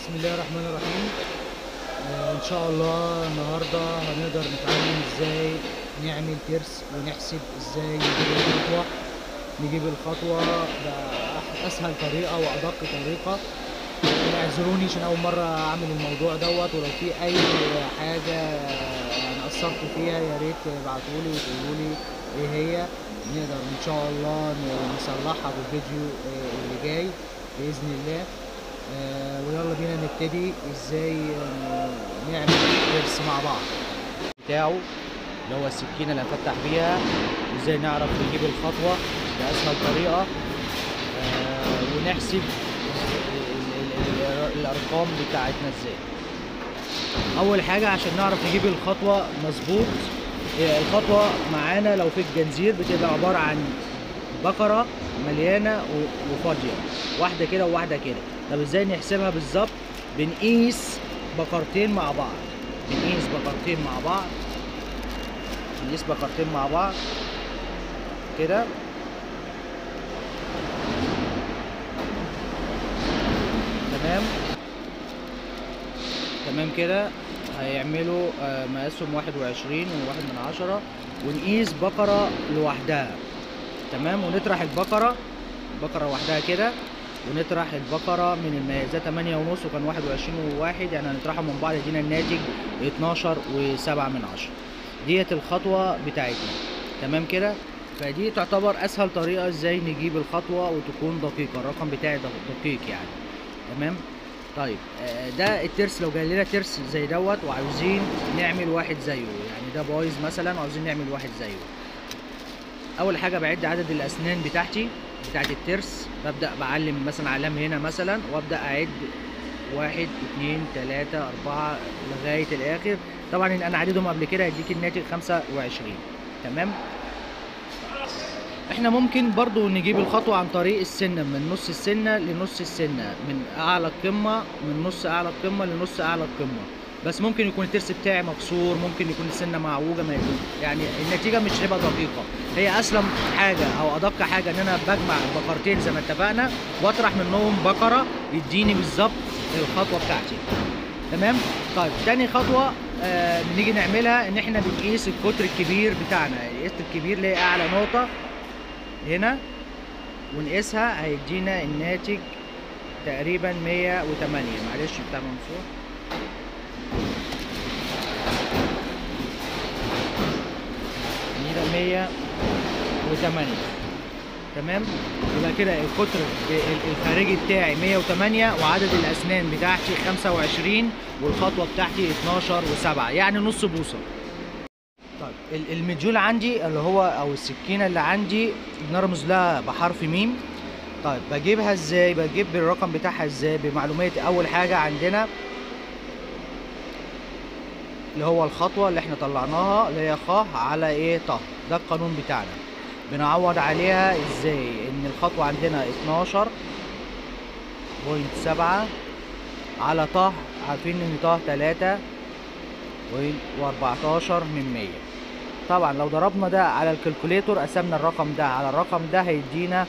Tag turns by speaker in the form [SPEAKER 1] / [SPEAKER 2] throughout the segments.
[SPEAKER 1] بسم الله الرحمن الرحيم آه ان شاء الله النهارده هنقدر نتعلم ازاي نعمل ترس ونحسب ازاي نجيب الخطوه نجيب الخطوه باسهل طريقه وادق طريقه اعذروني عشان اول مره اعمل الموضوع دوت ولو في اي حاجه يعني قصرت فيها يا ريت تبعتولي وتقولوا لي ايه هي نقدر ان شاء الله نصلحها في الفيديو آه، اللي جاي باذن الله آه، ويلا بينا نبتدي ازاي آه، نعمل ترس مع بعض بتاعه اللي هو السكينه اللي هنفتح بيها وازاي نعرف نجيب الخطوه باسهل طريقه آه، ونحسب ال- ال- ال- الارقام بتاعتنا ازاي اول حاجه عشان نعرف نجيب الخطوه مظبوط آه، الخطوه معانا لو في الجنزير بتبقى عباره عن بقره مليانه و- وفاضيه واحده كده وواحده كده طب ازاي نحسبها بالظبط بنقيس بقرتين مع بعض بنقيس بقرتين مع بعض نقيس بقرتين مع بعض كده تمام تمام كده هيعملوا آه، مقاسهم واحد وعشرين وواحد من عشرة ونقيس بقرة لوحدها تمام ونطرح البقرة بقرة لوحدها كده ونطرح البقرة من الميزة تمانية ونص وكان واحد وعشرين وواحد يعني هنطرحهم من بعض يدينا الناتج اتناشر وسبعة من عشرة ديت الخطوة بتاعتنا تمام كده فدي تعتبر اسهل طريقة ازاي نجيب الخطوة وتكون دقيقة الرقم بتاعي دق- دقيق يعني تمام طيب آه، ده الترس لو جاي لنا ترس زي دوت وعاوزين نعمل واحد زيه يعني ده بايظ مثلا وعاوزين نعمل واحد زيه اول حاجه بعد عدد الاسنان بتاعتي بتاعت الترس ببدا بعلم مثلا علام هنا مثلا وابدا اعد واحد اتنين تلاتة اربعة لغاية الاخر طبعا ان انا عددهم قبل كده هيديك الناتج خمسة وعشرين تمام احنا ممكن برضو نجيب الخطوة عن طريق السنة من نص السنة لنص السنة من اعلى القمة من نص اعلى القمة لنص اعلى القمة بس ممكن يكون الترس بتاعي مكسور ممكن يكون السنة معوجة ما يكون يعني النتيجة مش هتبقى دقيقة هي اسلم حاجة او ادق حاجة ان انا بجمع بقرتين زي ما اتفقنا واطرح منهم بقرة يديني بالظبط الخطوة بتاعتي تمام طيب تاني خطوة آه بنيجي نعملها ان احنا بنقيس القطر الكبير بتاعنا القطر الكبير اللي هي اعلى نقطة هنا ونقيسها هيدينا الناتج تقريبا 108 معلش بتاع منصور مية 108 تمام يبقى كده القطر ال- الخارجي بتاعي 108 وعدد الاسنان بتاعتي 25 والخطوه بتاعتي 12 و7 يعني نص بوصه طيب ال- المديول عندي اللي هو او السكينه اللي عندي بنرمز لها بحرف ميم طيب بجيبها ازاي بجيب الرقم بتاعها ازاي بمعلومات اول حاجه عندنا اللي هو الخطوه اللي احنا طلعناها اللي هي خ على ايه ط ده القانون بتاعنا بنعوض عليها ازاي ان الخطوه عندنا 12 بوينت سبعة على ط عارفين ان ط 3 و14 من 100 طبعا لو ضربنا ده على الكالكوليتور قسمنا الرقم ده على الرقم ده هيدينا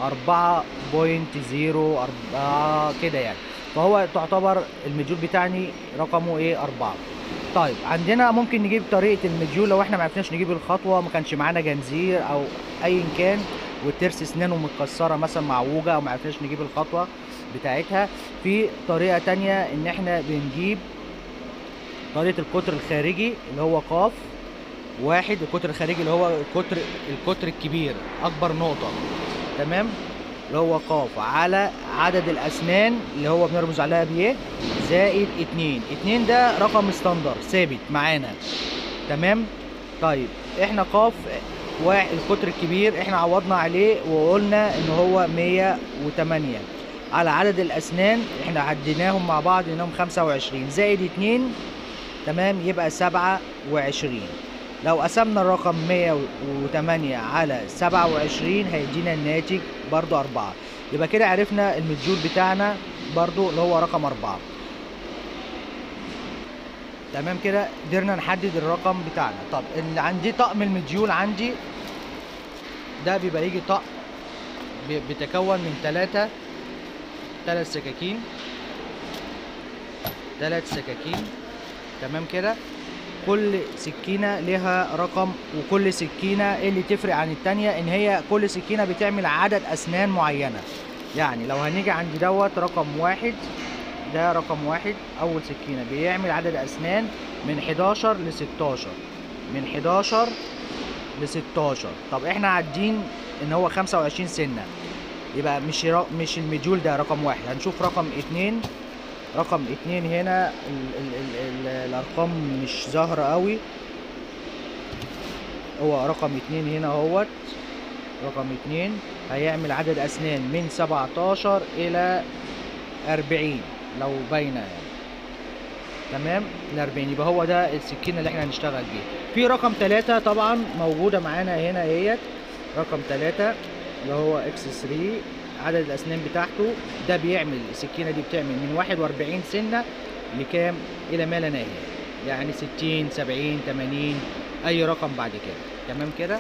[SPEAKER 1] 4.04 كده يعني فهو تعتبر المديول بتاعي رقمه ايه 4 طيب عندنا ممكن نجيب طريقه المديول لو احنا ما عرفناش نجيب الخطوه ما كانش معانا جنزير او ايا كان والترس اسنانه متكسره مثلا معوجه او ما عرفناش نجيب الخطوه بتاعتها في طريقه تانية ان احنا بنجيب طريقه القطر الخارجي اللي هو قاف واحد القطر الخارجي اللي هو القطر القطر الكبير اكبر نقطه تمام اللي هو قاف على عدد الاسنان اللي هو بنرمز عليها بايه زائد اتنين اتنين ده رقم ستاندر ثابت معانا تمام طيب احنا قاف واحد القطر الكبير احنا عوضنا عليه وقلنا ان هو 108 على عدد الاسنان احنا عديناهم مع بعض انهم 25 زائد 2 تمام يبقى 27 لو قسمنا الرقم 108 على 27 هيدينا الناتج برضو 4 يبقى كده عرفنا المديول بتاعنا برضو اللي هو رقم 4 تمام كده قدرنا نحدد الرقم بتاعنا طب اللي عندي طقم المديول عندي ده بيبقى يجي طقم بي- بيتكون من ثلاثة ثلاث سكاكين ثلاث سكاكين تمام كده كل سكينة لها رقم وكل سكينة إيه اللي تفرق عن التانية ان هي كل سكينة بتعمل عدد اسنان معينة يعني لو هنيجي عند دوت رقم واحد ده رقم واحد اول سكينة بيعمل عدد اسنان من 11 ل 16 من 11 ل 16 طب احنا عادين ان هو 25 سنة يبقى مش را- مش المديول ده رقم واحد هنشوف رقم اتنين رقم اتنين هنا ال ال ال ال الارقام مش ظاهرة قوي هو رقم اتنين هنا اهوت رقم اتنين هيعمل عدد اسنان من 17 الى 40 لو باينة يعني تمام ل 40 يبقى هو ده السكينة اللي احنا هنشتغل بيها في رقم تلاتة طبعا موجودة معانا هنا اهيت رقم تلاتة اللي هو اكس 3 عدد الاسنان بتاعته ده بيعمل السكينه دي بتعمل من 41 سنه لكام الى ما لا نهايه يعني 60 70 80 اي رقم بعد كده تمام كده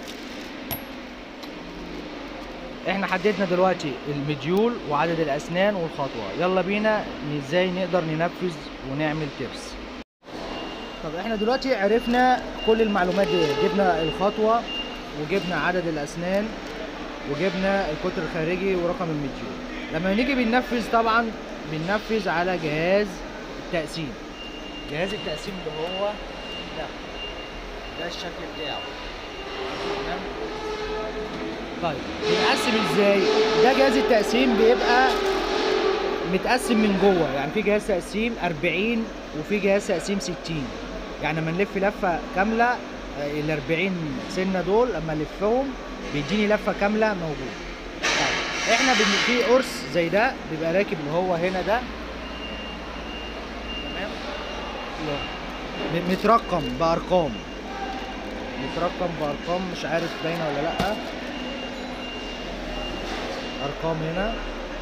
[SPEAKER 1] احنا حددنا دلوقتي المديول وعدد الاسنان والخطوه يلا بينا ازاي نقدر ننفذ ونعمل ترس طب احنا دلوقتي عرفنا كل المعلومات دي جبنا الخطوه وجبنا عدد الاسنان وجبنا القطر الخارجي ورقم المديول لما نيجي بننفذ طبعا بننفذ على جهاز التقسيم جهاز التقسيم اللي هو ده ده الشكل بتاعه تمام طيب بنقسم ازاي ده جهاز التقسيم بيبقى متقسم من جوه يعني في جهاز تقسيم 40 وفي جهاز تقسيم 60 يعني لما نلف لفه كامله ال 40 سنه دول لما نلفهم بيديني لفه كامله موجود طيب احنا بن... في قرص زي ده بيبقى راكب اللي هو هنا ده تمام م- مترقم بارقام مترقم بارقام مش عارف باينه ولا لا ارقام هنا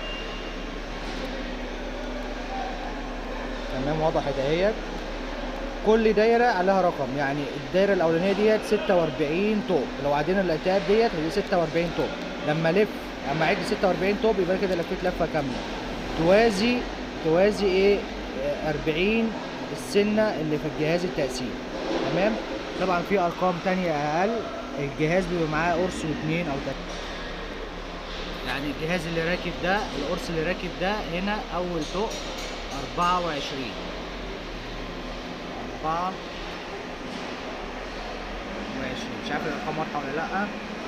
[SPEAKER 1] تمام وضحت اهيت كل دايره عليها رقم يعني الدايره الاولانيه ديت 46 طوب لو عدينا الاتاب ديت هي 46 طوب لما الف اما اعد 46 طوب يبقى كده لفيت لفه كامله توازي توازي ايه آه، 40 السنه اللي في الجهاز التقسيم تمام طبعا في ارقام تانية اقل الجهاز بيبقى معاه قرص واثنين او تلاته يعني الجهاز اللي راكب ده القرص اللي راكب ده هنا اول طوق 24 أربعة ماشي مش عارف الأرقام واضحة ولا لأ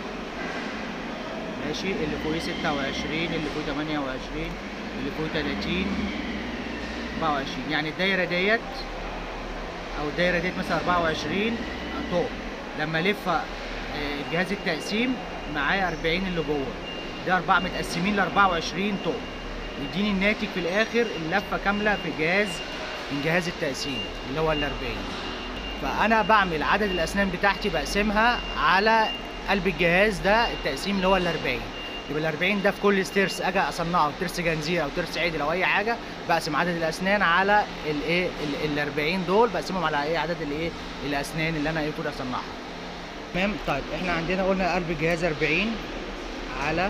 [SPEAKER 1] ماشي اللي فوقيه ستة وعشرين اللي فوقيه تمانية وعشرين اللي فوقيه تلاتين أربعة وعشرين يعني الدايرة ديت أو الدايرة ديت مثلا أربعة وعشرين طوق لما ألف آه، جهاز التقسيم معايا أربعين اللي جوه ده أربعة متقسمين لأربعة وعشرين طوق يديني الناتج في الآخر اللفة كاملة في الجهاز من جهاز التقسيم اللي هو ال 40 فانا بعمل عدد الاسنان بتاعتي بقسمها على قلب الجهاز ده التقسيم اللي هو ال 40 يبقى ال 40 ده في كل ستيرس اجي اصنعه ترس جنزير او ترس عدل او اي حاجه بقسم عدد الاسنان على الايه ال 40 دول بقسمهم على ايه عدد الايه الاسنان اللي انا المفروض اصنعها تمام طيب احنا عندنا قلنا قلب الجهاز 40 على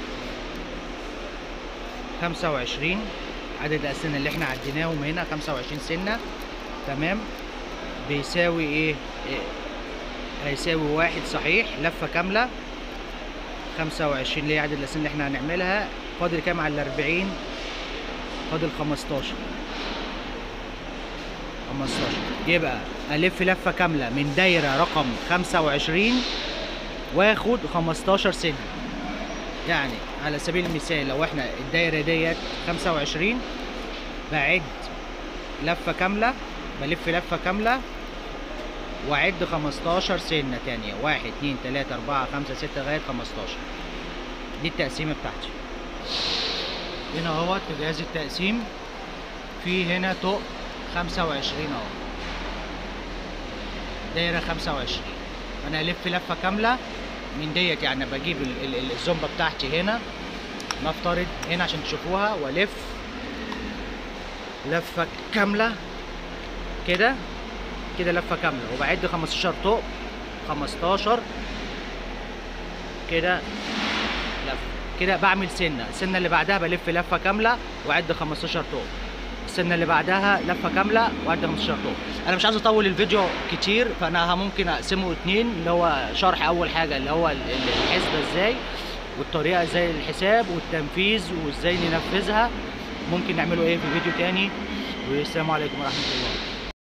[SPEAKER 1] 25 عدد الاسنان اللي احنا عديناهم هنا 25 سنه تمام بيساوي ايه, إيه؟ هيساوي واحد صحيح لفه كامله 25 اللي هي عدد الاسنان اللي احنا هنعملها فاضل كام على ال 40 فاضل 15 15 يبقى الف لفه كامله من دايره رقم 25 واخد 15 سنه يعني على سبيل المثال لو احنا الدايره ديت 25 بعد لفه كامله بلف لفه كامله واعد 15 سنه تانية 1 2 3 4 5 6 لغايه 15 دي التقسيمه بتاعتي هنا اهوت في جهاز التقسيم في هنا طوق 25 اهو دايره 25 انا الف لفه كامله من ديت يعني بجيب ال- ال- ال- الزومبه بتاعتي هنا نفترض هنا عشان تشوفوها والف لفه كامله كده كده لفه كامله وبعد 15 طوق 15 كده لفه كده بعمل سنه السنه اللي بعدها بلف لفه كامله واعد 15 طوق السنه اللي بعدها لفه كامله وعد 15 طوب انا مش عايز اطول الفيديو كتير فانا ممكن اقسمه اتنين اللي هو شرح اول حاجه اللي هو ال- ال- الحسبه ازاي والطريقه ازاي الحساب والتنفيذ وازاي ننفذها ممكن نعمله ايه في فيديو تاني والسلام عليكم ورحمه الله